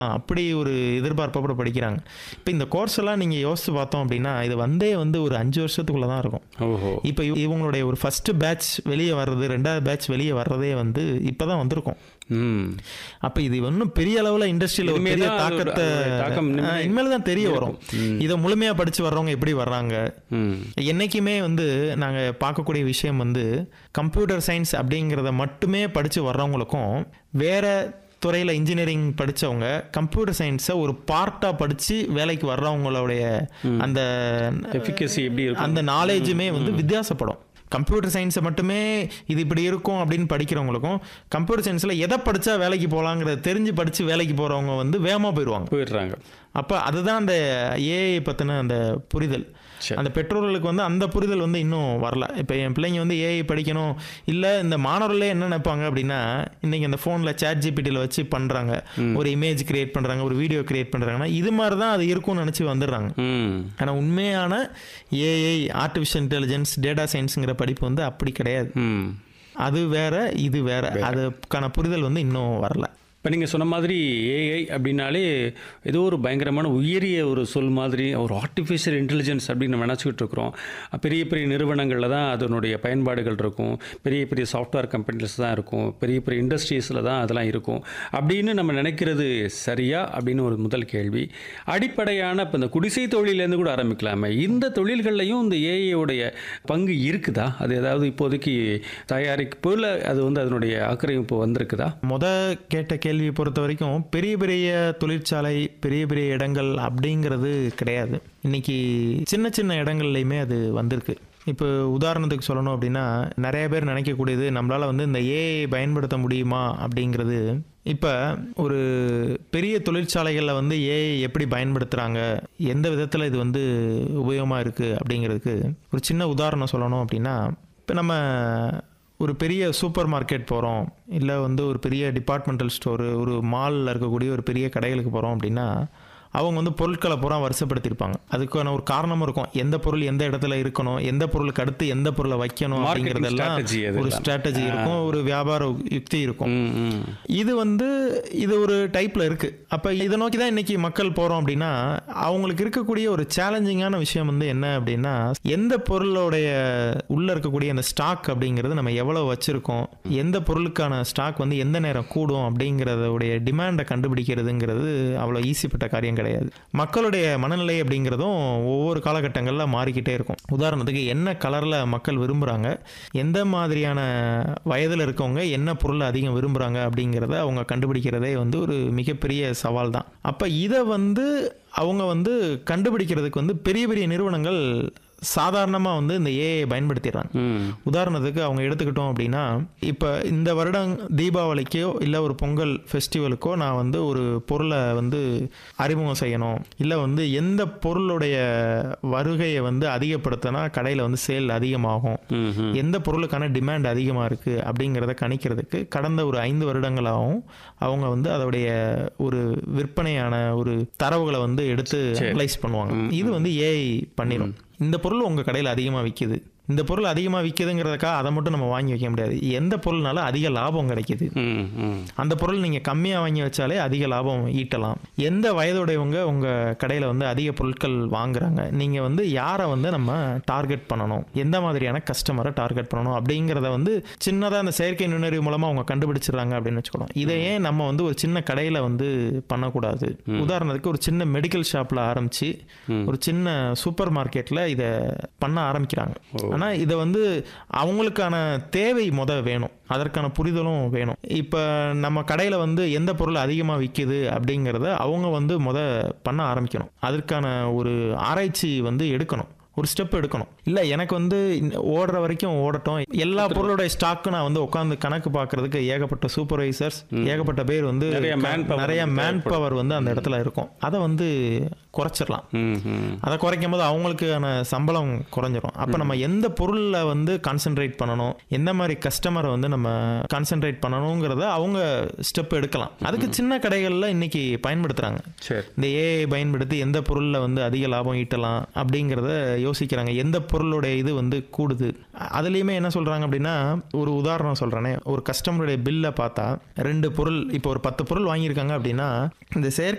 அப்படி ஒரு எதிர்பார்ப்போட படிக்கிறாங்க இப்போ இந்த கோர்ஸ் எல்லாம் நீங்கள் யோசிச்சு பார்த்தோம் அப்படின்னா இது வந்தே வந்து ஒரு அஞ்சு வருஷத்துக்குள்ளே தான் இருக்கும் ஓஹோ இப்போ இவ- இவங்களுடைய ஒரு ஃபர்ஸ்ட் பேட்ச் வெளியே வர்றது ரெண்டாவது பேட்ச் வெளியே வர்றதே வந்து இப்போ தான் வந்திருக்கும் ம் அப்போ இது இன்னும் பெரிய அளவில் இண்டஸ்ட்ரியில் ஒரு இனிமே பெரிய தான் அதோட- தாக்கத்தை அதோட தாக்கம் இனிமே ஆ, இனிமேல் தான் தெரிய வரும் இதை முழுமையாக படித்து வர்றவங்க எப்படி வர்றாங்க ம் என்னைக்குமே வந்து நாங்கள் பார்க்கக்கூடிய விஷயம் வந்து கம்ப்யூட்டர் சயின்ஸ் அப்படிங்கிறத மட்டுமே படித்து வர்றவங்களுக்கும் வேற துறையில் இன்ஜினியரிங் படித்தவங்க கம்ப்யூட்டர் சயின்ஸை ஒரு பார்ட்டாக படித்து வேலைக்கு வர்றவங்களுடைய அந்த எஃபிகசி எப்படி இருக்கும் அந்த நாலேஜுமே வந்து வித்தியாசப்படும் கம்ப்யூட்டர் சயின்ஸை மட்டுமே இது இப்படி இருக்கும் அப்படின்னு படிக்கிறவங்களுக்கும் கம்ப்யூட்டர் சயின்ஸில் எதை படித்தா வேலைக்கு போகலாங்கிறத தெரிஞ்சு படித்து வேலைக்கு போகிறவங்க வந்து வேகமாக போயிடுவாங்க போயிடுறாங்க அப்போ அதுதான் அந்த ஏஐ பற்றின அந்த புரிதல் சரி. அந்த பெற்றோர்களுக்கு வந்து அந்த புரிதல் வந்து இன்னும் வரல இப்போ என் பிள்ளைங்க வந்து ஏஐ படிக்கணும் இல்லை இந்த மாணவர்களே என்ன நினைப்பாங்க அப்படின்னா இன்னைக்கு அந்த ஃபோனில் சேட் ஜிபிடியில் வச்சு பண்ணுறாங்க ஒரு இமேஜ் கிரியேட் பண்ணுறாங்க ஒரு வீடியோ கிரியேட் பண்ணுறாங்கன்னா இது மாதிரி தான் அது இருக்கும்னு நினச்சி வந்துடுறாங்க ம் ஆனால் உண்மையான ஏஐ ஆர்டிஃபிஷியல் இன்டெலிஜென்ஸ் டேட்டா சயின்ஸுங்கிற படிப்பு வந்து அப்படி கிடையாது ம் அது வேற இது வேற அதுக்கான புரிதல் வந்து இன்னும் வரல இப்போ நீங்கள் சொன்ன மாதிரி ஏஐ அப்படின்னாலே ஏதோ ஒரு பயங்கரமான உயரிய ஒரு சொல் மாதிரி ஒரு ஆர்டிஃபிஷியல் இன்டெலிஜென்ஸ் அப்படின்னு நம்ம நினச்சிக்கிட்டு இருக்கிறோம் பெரிய பெரிய நிறுவனங்களில் தான் அதனுடைய பயன்பாடுகள் இருக்கும் பெரிய பெரிய சாஃப்ட்வேர் கம்பெனிஸ் தான் இருக்கும் பெரிய பெரிய இண்டஸ்ட்ரீஸில் தான் அதெல்லாம் இருக்கும் அப்படின்னு நம்ம நினைக்கிறது சரியா அப்படின்னு ஒரு முதல் கேள்வி அடிப்படையான இப்போ இந்த குடிசை தொழிலேருந்து கூட ஆரம்பிக்கலாமே இந்த தொழில்கள்லையும் இந்த ஏஐயோடைய பங்கு இருக்குதா அது ஏதாவது இப்போதைக்கு தயாரிப்பு இல்லை அது வந்து அதனுடைய ஆக்கிரமிப்பு வந்திருக்குதா முத கேட்ட கேள்வியை பொறுத்த வரைக்கும் பெரிய பெரிய தொழிற்சாலை பெரிய பெரிய இடங்கள் அப்படிங்கிறது கிடையாது இன்னைக்கு சின்ன சின்ன இடங்கள்லையுமே அது வந்திருக்கு இப்போ உதாரணத்துக்கு சொல்லணும் அப்படின்னா நிறைய பேர் நினைக்கக்கூடியது நம்மளால் வந்து இந்த ஏஐ பயன்படுத்த முடியுமா அப்படிங்கிறது இப்போ ஒரு பெரிய தொழிற்சாலைகளில் வந்து ஏஐ எப்படி பயன்படுத்துகிறாங்க எந்த விதத்தில் இது வந்து உபயோகமாக இருக்குது அப்படிங்கிறதுக்கு ஒரு சின்ன உதாரணம் சொல்லணும் அப்படின்னா இப்போ நம்ம ஒரு பெரிய சூப்பர் மார்க்கெட் போகிறோம் இல்லை வந்து ஒரு பெரிய டிபார்ட்மெண்டல் ஸ்டோரு ஒரு மாலில் இருக்கக்கூடிய ஒரு பெரிய கடைகளுக்கு போகிறோம் அப்படின்னா அவங்க வந்து பொருட்களை பூரா வருஷப்படுத்தியிருப்பாங்க அதுக்கான ஒரு காரணமும் இருக்கும் எந்த பொருள் எந்த இடத்துல இருக்கணும் எந்த பொருளுக்கு அடுத்து எந்த பொருளை வைக்கணும் Marketing அப்படிங்கிறதெல்லாம் strategy அதெல்லாம். ஒரு ஸ்ட்ராட்டஜி இருக்கும் ஒரு வியாபார யுக்தி இருக்கும் ம் ம் இது வந்து இது ஒரு டைப்ல இருக்கு அப்ப இதை நோக்கி தான் இன்னைக்கு மக்கள் போறோம் அப்படின்னா அவங்களுக்கு இருக்கக்கூடிய ஒரு சேலஞ்சிங்கான விஷயம் வந்து என்ன அப்படின்னா எந்த பொருளோடைய உள்ள இருக்கக்கூடிய அந்த ஸ்டாக் அப்படிங்கிறது நம்ம எவ்வளவு வச்சிருக்கோம் எந்த பொருளுக்கான ஸ்டாக் வந்து எந்த நேரம் கூடும் அப்படிங்கிறதோடைய டிமாண்டை கண்டுபிடிக்கிறதுங்கிறது அவ்வளோ ஈஸிப்பட்ட காரியம் கிடையாது மக்களுடைய மனநிலை அப்படிங்கிறதும் ஒவ்வொரு காலகட்டங்களில் மாறிக்கிட்டே இருக்கும் உதாரணத்துக்கு என்ன கலரில் மக்கள் விரும்புகிறாங்க எந்த மாதிரியான வயதில் இருக்கவங்க என்ன பொருளை அதிகம் விரும்புகிறாங்க அப்படிங்கிறத அவங்க கண்டுபிடிக்கிறதே வந்து ஒரு மிகப்பெரிய சவால் தான் அப்போ இதை வந்து அவங்க வந்து கண்டுபிடிக்கிறதுக்கு வந்து பெரிய பெரிய நிறுவனங்கள் சாதாரணமாக வந்து இந்த ஏஐ பயன்படுத்திடுறாங்க ம் உதாரணத்துக்கு அவங்க எடுத்துக்கிட்டோம் அப்படின்னா இப்போ இந்த வருடம் தீபாவளிக்கோ இல்லை ஒரு பொங்கல் ஃபெஸ்டிவலுக்கோ நான் வந்து ஒரு பொருளை வந்து அறிமுகம் செய்யணும் இல்லை வந்து எந்த பொருளுடைய வருகையை வந்து அதிகப்படுத்தினா கடையில் வந்து சேல் அதிகமாகும் ம் ம் எந்த பொருளுக்கான டிமாண்ட் அதிகமாக இருக்குது அப்படிங்கிறத கணிக்கிறதுக்கு கடந்த ஒரு ஐந்து வருடங்களாகவும் அவங்க வந்து அதோடைய ஒரு விற்பனையான ஒரு தரவுகளை வந்து எடுத்து அனலைஸ் பண்ணுவாங்க இது வந்து ஏஐ பண்ணிடும் இந்த பொருள் உங்கள் கடையில் அதிகமாக விற்கிது இந்த பொருள் அதிகமாக விற்கிதுங்கிறதுக்காக அதை மட்டும் நம்ம வாங்கி வைக்க முடியாது எந்த பொருள்னால அதிக லாபம் கிடைக்குது ம் ம் அந்த பொருள் நீங்கள் கம்மியாக வாங்கி வச்சாலே அதிக லாபம் ஈட்டலாம் எந்த வயதுடையவங்க உங்கள் கடையில் வந்து அதிக பொருட்கள் வாங்குறாங்க நீங்கள் வந்து யாரை வந்து நம்ம டார்கெட் பண்ணணும் எந்த மாதிரியான கஸ்டமரை டார்கெட் பண்ணணும் அப்படிங்கிறத வந்து சின்னதாக அந்த செயற்கை நுண்ணறிவு மூலமாக அவங்க கண்டுபிடிச்சிடுறாங்க அப்படின்னு வச்சுக்கணும் இதை ஏன் நம்ம வந்து ஒரு சின்ன கடையில் வந்து பண்ணக்கூடாது உதாரணத்துக்கு ஒரு சின்ன மெடிக்கல் ஷாப்பில் ஆரம்பித்து ஒரு சின்ன சூப்பர் மார்க்கெட்டில் இதை பண்ண ஆரம்பிக்கிறாங்க ஆனால் இதை வந்து அவங்களுக்கான தேவை முத வேணும் அதற்கான புரிதலும் வேணும் இப்போ நம்ம கடையில் வந்து எந்த பொருள் அதிகமாக விற்கிது அப்படிங்கிறத அவங்க வந்து முத பண்ண ஆரம்பிக்கணும் அதற்கான ஒரு ஆராய்ச்சி வந்து எடுக்கணும் ஒரு ஸ்டெப் எடுக்கணும் இல்லை எனக்கு வந்து இந்த ஓடுற வரைக்கும் ஓடட்டும் எல்லா பொருளோட ஸ்டாக்கும் நான் வந்து உட்காந்து கணக்கு பார்க்கறதுக்கு ஏகப்பட்ட சூப்பர்வைசர்ஸ் ஏகப்பட்ட பேர் வந்து நிறைய manpower நிறைய மேன் பவர் வந்து அந்த இடத்துல இருக்கும் அதை வந்து குறைச்சிடலாம் ம் ம் அதை குறைக்கும் போது அவங்களுக்கான சம்பளம் குறைஞ்சிரும் அப்போ நம்ம எந்த பொருளில் வந்து கான்சென்ட்ரேட் பண்ணணும் எந்த மாதிரி கஸ்டமரை வந்து நம்ம கான்சென்ட்ரேட் பண்ணணுங்கிறத அவங்க ஸ்டெப் எடுக்கலாம் அதுக்கு சின்ன கடைகளில் இன்னைக்கு பயன்படுத்துகிறாங்க சரி இந்த ஏஐ பயன்படுத்தி எந்த பொருளில் வந்து அதிக லாபம் ஈட்டலாம் அப்படிங்கிறத யோசிக்கிறாங்க எந்த பொருளுடைய இது வந்து கூடுது அ- அதுலேயுமே என்ன சொல்கிறாங்க அப்படின்னா ஒரு உதாரணம் சொல்கிறேனே ஒரு கஸ்டமருடைய பில்லை பார்த்தா ரெண்டு பொருள் இப்போ ஒரு பத்து பொருள் வாங்கியிருக்காங்க அப்படின்னா இந்த செயற்கை